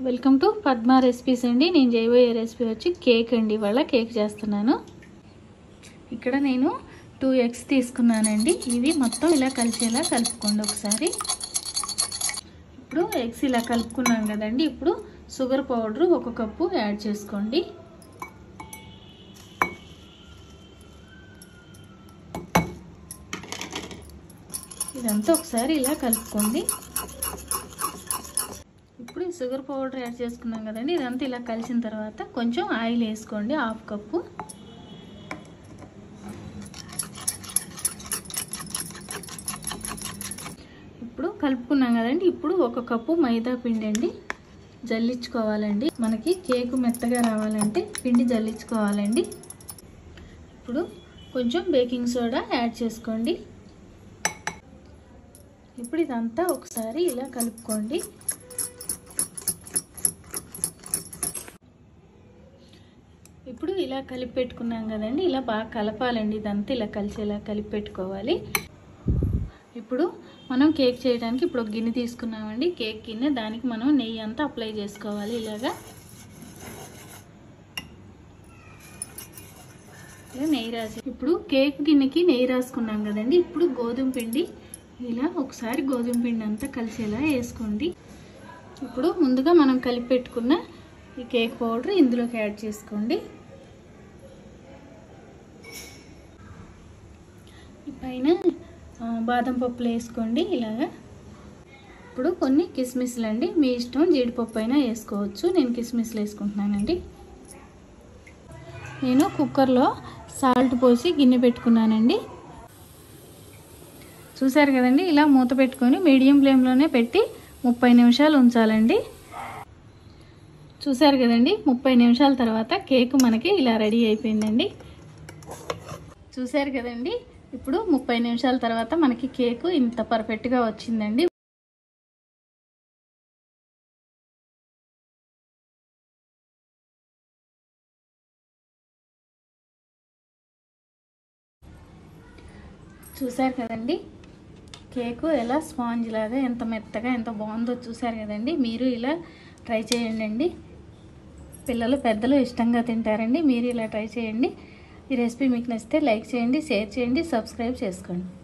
welcome to Padma recipes అండి నేను చేయబోయే రెసిపీ వచ్చి కేక్ అండి ఇవాళ కేక్ చేస్తున్నాను ఇక్కడ నేను టూ ఎగ్స్ తీసుకున్నానండి ఇవి మొత్తం ఇలా కలిసేలా కలుపుకోండి ఒకసారి ఇప్పుడు ఎగ్స్ ఇలా కలుపుకున్నాం కదండి ఇప్పుడు షుగర్ పౌడర్ ఒక కప్పు యాడ్ చేసుకోండి ఇదంతా ఒకసారి ఇలా కలుపుకోండి ఇప్పుడు ఈ షుగర్ పౌడర్ యాడ్ చేసుకున్నాం కదండి ఇదంతా ఇలా కలిసిన తర్వాత కొంచెం ఆయిల్ వేసుకోండి హాఫ్ కప్పు ఇప్పుడు కలుపుకున్నాం కదండి ఇప్పుడు ఒక కప్పు మైదా పిండి అండి జల్లించుకోవాలండి మనకి కేకు మెత్తగా రావాలంటే పిండి జల్లించుకోవాలండి ఇప్పుడు కొంచెం బేకింగ్ సోడా యాడ్ చేసుకోండి ఇప్పుడు ఇదంతా ఒకసారి ఇలా కలుపుకోండి ఇప్పుడు ఇలా కలిపి పెట్టుకున్నాం కదండి ఇలా బాగా కలపాలండి ఇదంతా ఇలా కలిసేలా కలిపి పెట్టుకోవాలి ఇప్పుడు మనం కేక్ చేయడానికి ఇప్పుడు ఒక గిన్నె తీసుకున్నామండి కేక్ గిన్నె దానికి మనం నెయ్యి అంతా అప్లై చేసుకోవాలి ఇలాగా ఇలా నెయ్యి రాసి ఇప్పుడు కేక్ గిన్నెకి నెయ్యి రాసుకున్నాం కదండి ఇప్పుడు గోధుమ పిండి ఇలా ఒకసారి గోధుమ పిండి అంతా కలిసేలా వేసుకోండి ఇప్పుడు ముందుగా మనం కలిపి పెట్టుకున్న ఈ కేక్ పౌడర్ ఇందులోకి యాడ్ చేసుకోండి పైన బాదం పప్పులు వేసుకోండి ఇలాగా ఇప్పుడు కొన్ని కిస్మిస్లు అండి మీ ఇష్టం జీడిపప్పు అయినా వేసుకోవచ్చు నేను కిస్మిస్లు వేసుకుంటున్నానండి నేను కుక్కర్లో సాల్ట్ పోసి గిన్నె పెట్టుకున్నానండి చూసారు కదండి ఇలా మూత పెట్టుకొని మీడియం ఫ్లేమ్లోనే పెట్టి ముప్పై నిమిషాలు ఉంచాలండి చూసారు కదండి ముప్పై నిమిషాల తర్వాత కేక్ మనకి ఇలా రెడీ అయిపోయిందండి చూసారు కదండి ఇప్పుడు ముప్పై నిమిషాల తర్వాత మనకి కేకు ఇంత పర్ఫెక్ట్గా వచ్చిందండి చూసారు కదండి కేకు ఎలా స్పాంజ్ లాగా ఎంత మెత్తగా ఎంత బాగుందో చూసారు కదండి మీరు ఇలా ట్రై చేయండి అండి పిల్లలు పెద్దలు ఇష్టంగా తింటారండి మీరు ఇలా ట్రై చేయండి ఈ రెసిపీ మీకు నచ్చితే లైక్ చేయండి షేర్ చేయండి సబ్స్క్రైబ్ చేసుకోండి